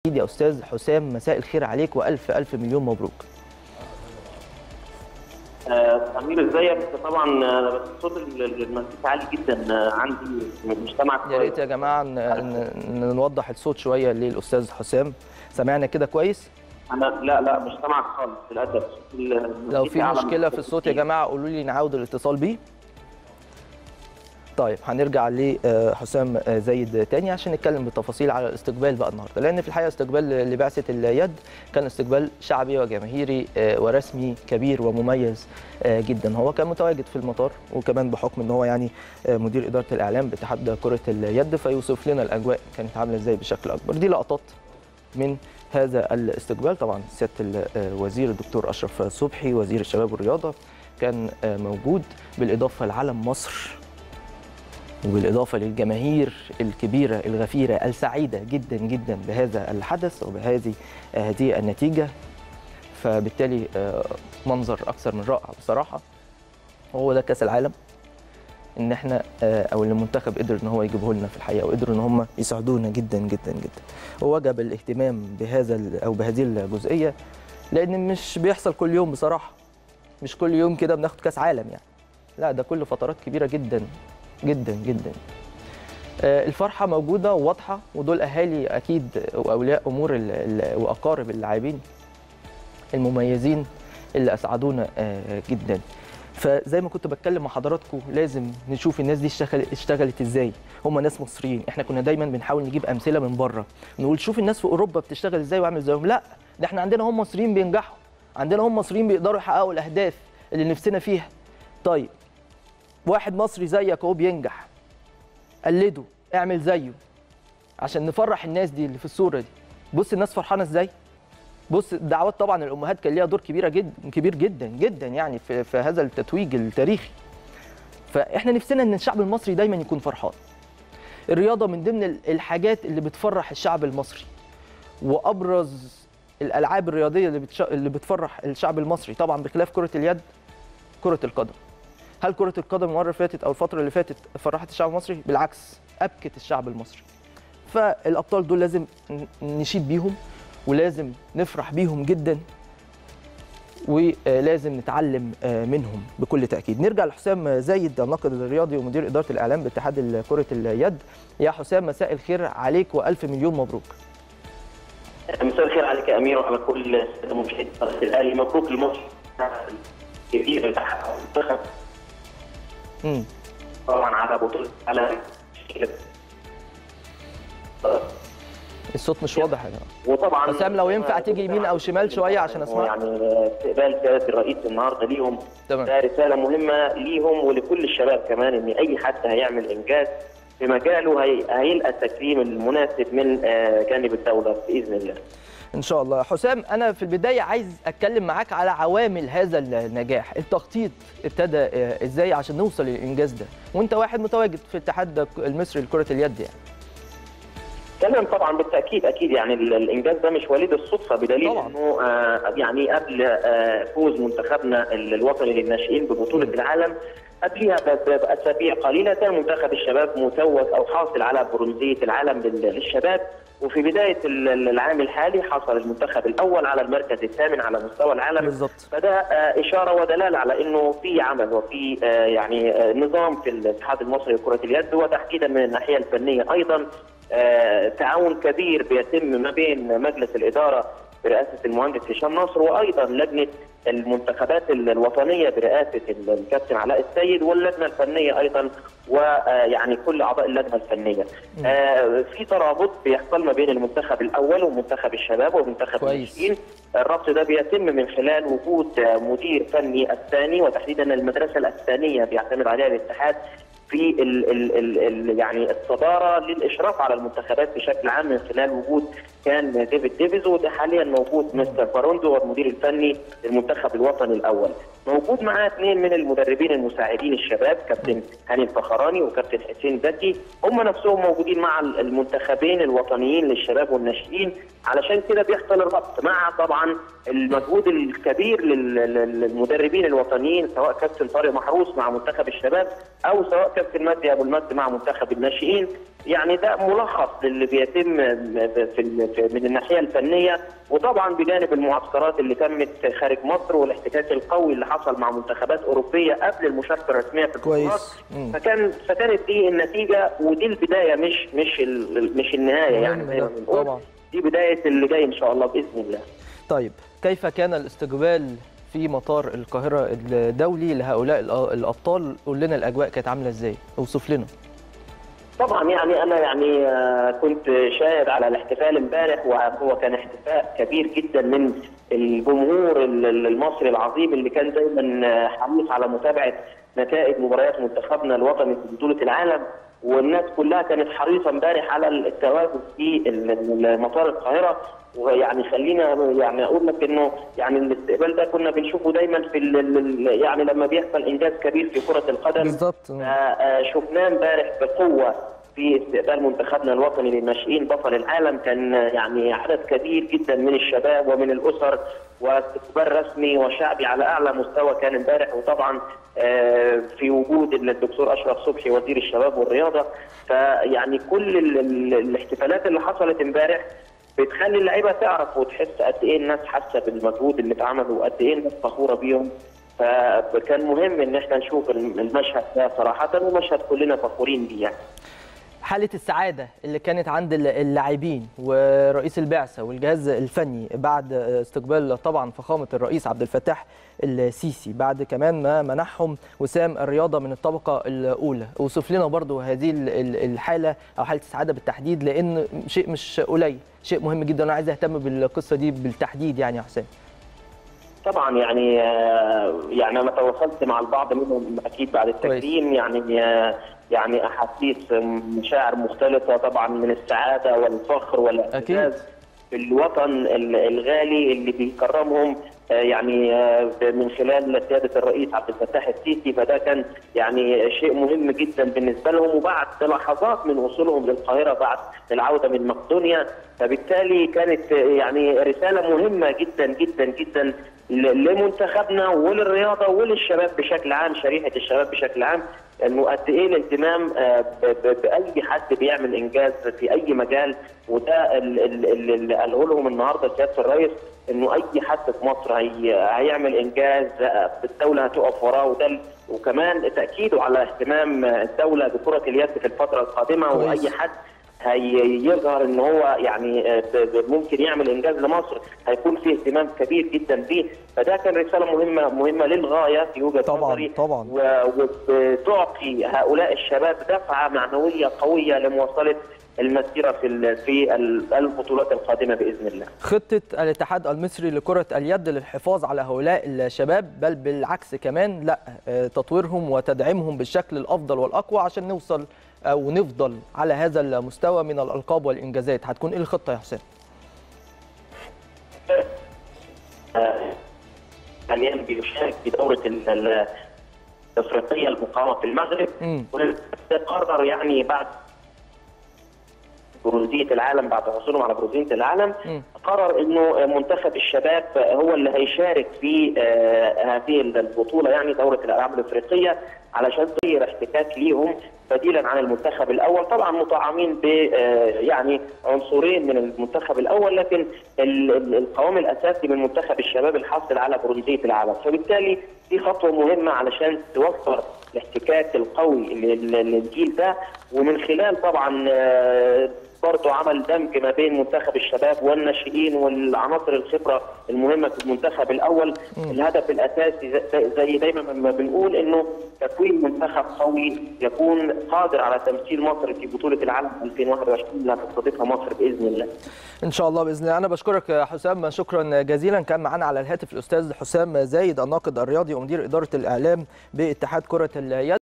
يا استاذ حسام مساء الخير عليك والف الف مليون مبروك آه، امير ازيك طبعا آه، بس صوت ال- ال- المزيكا عالي جدا آه، عندي مش سامعك يا ريت كويس يا جماعه ن- ن- نوضح الصوت شويه للاستاذ حسام سمعنا كده كويس انا لا لا مش سامعك خالص للاسف صوت ال- لو المزيكا في أعلى من مشكله في الصوت يا كتير. جماعه قولوا لي نعاود الاتصال بيه طيب هنرجع لحسام زايد تاني عشان نتكلم بالتفاصيل على الاستقبال بقى النهارده لان في الحقيقه استقبال لبعثه اليد كان استقبال شعبي وجماهيري آه، ورسمي كبير ومميز آه، جدا هو كان متواجد في المطار وكمان بحكم ان هو يعني آه، مدير اداره الاعلام باتحاد كره اليد فيوصف لنا الاجواء كانت عامله ازاي بشكل اكبر دي لقطات من هذا الاستقبال طبعا سياده الوزير الدكتور اشرف صبحي وزير الشباب والرياضه كان آه، موجود بالاضافه لعلم مصر وبالاضافه للجماهير الكبيره الغفيره السعيده جدا جدا بهذا الحدث وبهذه آه، هذه النتيجه فبالتالي آه، منظر اكثر من رائع بصراحه وهو ده كاس العالم ان احنا آه، او اللي المنتخب قدر ان هو يجيبه لنا في الحقيقه وقدروا ان هم يساعدونا جدا جدا جدا ووجب الاهتمام بهذا ال- او بهذه الجزئيه لان مش بيحصل كل يوم بصراحه مش كل يوم كده بناخد كاس عالم يعني لا ده كل فترات كبيره جدا جدا جدا آه، الفرحه موجوده وواضحه ودول اهالي اكيد واولياء امور ال- ال- واقارب اللاعبين المميزين اللي اسعدونا آه، جدا فزي ما كنت بتكلم مع حضراتكم لازم نشوف الناس دي اشتغل اشتغلت ازاي هم ناس مصريين احنا كنا دايما بنحاول نجيب امثله من بره نقول شوف الناس في اوروبا بتشتغل ازاي واعمل زيهم لا ده احنا عندنا هم مصريين بينجحوا عندنا هم مصريين بيقدروا يحققوا الاهداف اللي نفسنا فيها طيب واحد مصري زيك اهو بينجح قلده اعمل زيه عشان نفرح الناس دي اللي في الصوره دي بص الناس فرحانه ازاي بص دعوات طبعا الامهات كان ليها دور كبيره جدا كبير جدا جدا يعني في, في هذا التتويج التاريخي فاحنا نفسنا ان الشعب المصري دايما يكون فرحان الرياضه من ضمن ال- الحاجات اللي بتفرح الشعب المصري وابرز الالعاب الرياضيه اللي بتش... اللي بتفرح الشعب المصري طبعا بخلاف كره اليد كره القدم هل كره القدم المره اللي فاتت او الفتره اللي فاتت فرحت الشعب المصري بالعكس ابكت الشعب المصري فالابطال دول لازم ن- نشيد بيهم ولازم نفرح بيهم جدا ولازم نتعلم آه، منهم بكل تاكيد نرجع لحسام زايد الناقد الرياضي ومدير اداره الاعلام باتحاد كره اليد يا حسام مساء الخير عليك والف مليون مبروك مساء الخير عليك يا امير وعلى كل الساده مشاهدي قناه الاهلي مبروك لمصر كبير اللي حققه المنتخب مم. طبعا على بطوله العالم الصوت مش واضح يا جماعه وطبعا حسام لو ينفع تيجي يمين أو شمال شوية عشان أسمعك. يعني استقبال سياده الرئيس النهارده ليهم تمام ده رساله مهمه ليهم ولكل الشباب كمان ان اي حد هيعمل انجاز في مجاله هي... هيلقى التكريم المناسب من آه، جانب الدوله باذن الله. ان شاء الله حسام انا في البدايه عايز اتكلم معاك على عوامل هذا النجاح التخطيط ابتدى آه، ازاي عشان نوصل للانجاز ده وانت واحد متواجد في الاتحاد المصري لكره اليد يعني تمام طبعا بالتاكيد اكيد يعني ال- الانجاز ده مش وليد الصدفه بدليل طبعاً. انه آه يعني قبل آه فوز منتخبنا ال- الوطني للناشئين ببطوله العالم قبلها ب- ب- باسابيع قليله كان منتخب الشباب متوج او حاصل على برونزيه العالم لل- للشباب وفي بدايه ال- ال- العام الحالي حصل المنتخب الاول على المركز الثامن على مستوى العالم بالظبط فده آه، اشاره ودلاله على انه في عمل وفي آه، يعني آه، نظام في الاتحاد المصري لكره اليد وتحديدا من الناحيه الفنيه ايضا آه، تعاون كبير بيتم ما بين مجلس الاداره برئاسه المهندس هشام نصر وايضا لجنه المنتخبات الوطنيه برئاسه الكابتن علاء السيد واللجنه الفنيه ايضا ويعني كل اعضاء اللجنه الفنيه. آه، في ترابط بيحصل ما بين المنتخب الاول ومنتخب الشباب ومنتخب كويس. الناشئين الربط ده بيتم من خلال وجود مدير فني اسباني وتحديدا المدرسه الاسبانيه بيعتمد عليها الاتحاد في ال ال ال ال يعني الصداره للاشراف على المنتخبات بشكل عام من خلال وجود كان ديفيد ديفيز وده حاليا موجود مستر باروندو والمدير الفني للمنتخب الوطني الاول. موجود معاه اثنين من المدربين المساعدين الشباب كابتن هاني الفخراني وكابتن حسين زكي هم نفسهم موجودين مع المنتخبين الوطنيين للشباب والناشئين علشان كده بيحصل الربط مع طبعا المجهود الكبير لل- لل- للمدربين الوطنيين سواء كابتن طارق محروس مع منتخب الشباب او سواء كابتن مجدي ابو المجد مع منتخب الناشئين يعني ده ملخص للي بيتم في ال- في من الناحيه الفنيه وطبعا بجانب المعسكرات اللي تمت خارج مصر والاحتكاك القوي اللي حصل مع منتخبات اوروبيه قبل المشاركه الرسميه في البطولات كويس. مم. فكان فكانت دي النتيجه ودي البدايه مش مش ال- مش النهايه يعني مهم زي ما ده، بنقول طبعا. دي بدايه اللي جاي ان شاء الله باذن الله طيب كيف كان الاستقبال في مطار القاهرة الدولي لهؤلاء الأ- الأبطال قول لنا الأجواء كانت عاملة إزاي اوصف لنا طبعا يعني انا يعني آه، كنت شاهد على الاحتفال امبارح وهو كان احتفاء كبير جدا من الجمهور ال- ال- المصري العظيم اللي كان دايما آه، حريص على متابعه نتائج مباريات منتخبنا الوطني في بطوله العالم والناس كلها كانت حريصه امبارح على التواجد في ال- ال- مطار القاهره ويعني خلينا يعني اقول لك انه يعني الاستقبال ده كنا بنشوفه دايما في ال- ال- يعني لما بيحصل انجاز كبير في كره القدم بالظبط آه، شفناه امبارح بقوه في استقبال منتخبنا الوطني للناشئين بطل العالم كان آه، يعني عدد كبير جدا من الشباب ومن الاسر واستقبال رسمي وشعبي على اعلى مستوى كان امبارح وطبعا آه، في وجود الدكتور اشرف صبحي وزير الشباب والرياضه فيعني كل ال- ال- الاحتفالات اللي حصلت امبارح بتخلي اللعيبه تعرف وتحس قد ايه الناس حاسه بالمجهود اللي اتعمل وقد ايه الناس فخوره بيهم فكان مهم ان احنا نشوف المشهد ده صراحه ومشهد كلنا فخورين بيه يعني. حالة السعادة اللي كانت عند اللاعبين ورئيس البعثة والجهاز الفني بعد استقبال طبعا فخامة الرئيس عبد الفتاح السيسي بعد كمان ما منحهم وسام الرياضة من الطبقة الأولى اوصف لنا برضو هذه ال- ال- الحالة أو حالة السعادة بالتحديد لأن شيء مش قليل شيء مهم جدا أنا عايز أهتم بالقصة دي بالتحديد يعني يا حسام طبعا يعني آه، يعني انا تواصلت مع البعض منهم اكيد بعد التكريم يعني آه، يعني احاسيس مشاعر مختلفه طبعا من السعاده والفخر والاعتزاز في الوطن ال- الغالي اللي بيكرمهم آه، يعني آه، من خلال سياده الرئيس عبد الفتاح السيسي فده كان يعني شيء مهم جدا بالنسبه لهم وبعد لحظات من وصولهم للقاهره بعد العوده من مقدونيا فبالتالي كانت آه، يعني رساله مهمه جدا جدا جدا ل- لمنتخبنا وللرياضه وللشباب بشكل عام شريحه الشباب بشكل عام انه قد ايه الاهتمام آه، ب- ب- باي حد بيعمل انجاز في اي مجال وده ال- ال- ال- اللي قاله لهم النهارده سياده الرئيس انه اي حد في مصر هي هيعمل انجاز آه، الدوله هتقف وراه وده ال- وكمان تاكيده على اهتمام الدوله بكره اليد في الفتره القادمه كويس. واي حد هيظهر ان هو يعني آه، ب- ب- ممكن يعمل انجاز لمصر هيكون فيه اهتمام كبير جدا بيه فده كان رساله مهمه مهمه للغايه في وجهه طبعاً، نظري طبعاً. و- وبتعطي هؤلاء الشباب دفعه معنويه قويه لمواصله المسيره في ال- في ال- البطولات القادمه باذن الله. خطة الاتحاد المصري لكرة اليد للحفاظ على هؤلاء الشباب بل بالعكس كمان لا آه، تطويرهم وتدعيمهم بالشكل الأفضل والأقوى عشان نوصل أو نفضل على هذا المستوى من الألقاب والإنجازات هتكون إيه الخطة يا حسام؟ حاليا بيشارك في دوره ال- ال- الافريقيه المقامه في المغرب مم. قرر يعني بعد برونزيه العالم بعد حصولهم على برونزيه العالم مم. قرر انه منتخب الشباب هو اللي هيشارك في آه، هذه البطوله يعني دوره الالعاب الافريقيه علشان تغير احتكاك ليهم بديلا عن المنتخب الاول طبعا مطعمين ب آه، يعني عنصرين من المنتخب الاول لكن ال- ال- القوام الاساسي من منتخب الشباب الحاصل على برونزيه العالم فبالتالي دي خطوه مهمه علشان توفر الاحتكاك القوي لل- للجيل ده ومن خلال طبعا آه، برضه عمل دمج ما بين منتخب الشباب والناشئين والعناصر الخبره المهمه في المنتخب الاول الهدف الاساسي زي- زي دايما ما بنقول انه تكوين منتخب قوي يكون قادر على تمثيل مصر في بطوله العالم 2021 اللي هتستضيفها مصر باذن الله. ان شاء الله باذن الله انا بشكرك يا حسام شكرا جزيلا كان معانا على الهاتف الاستاذ حسام زايد الناقد الرياضي ومدير اداره الاعلام باتحاد كره اليد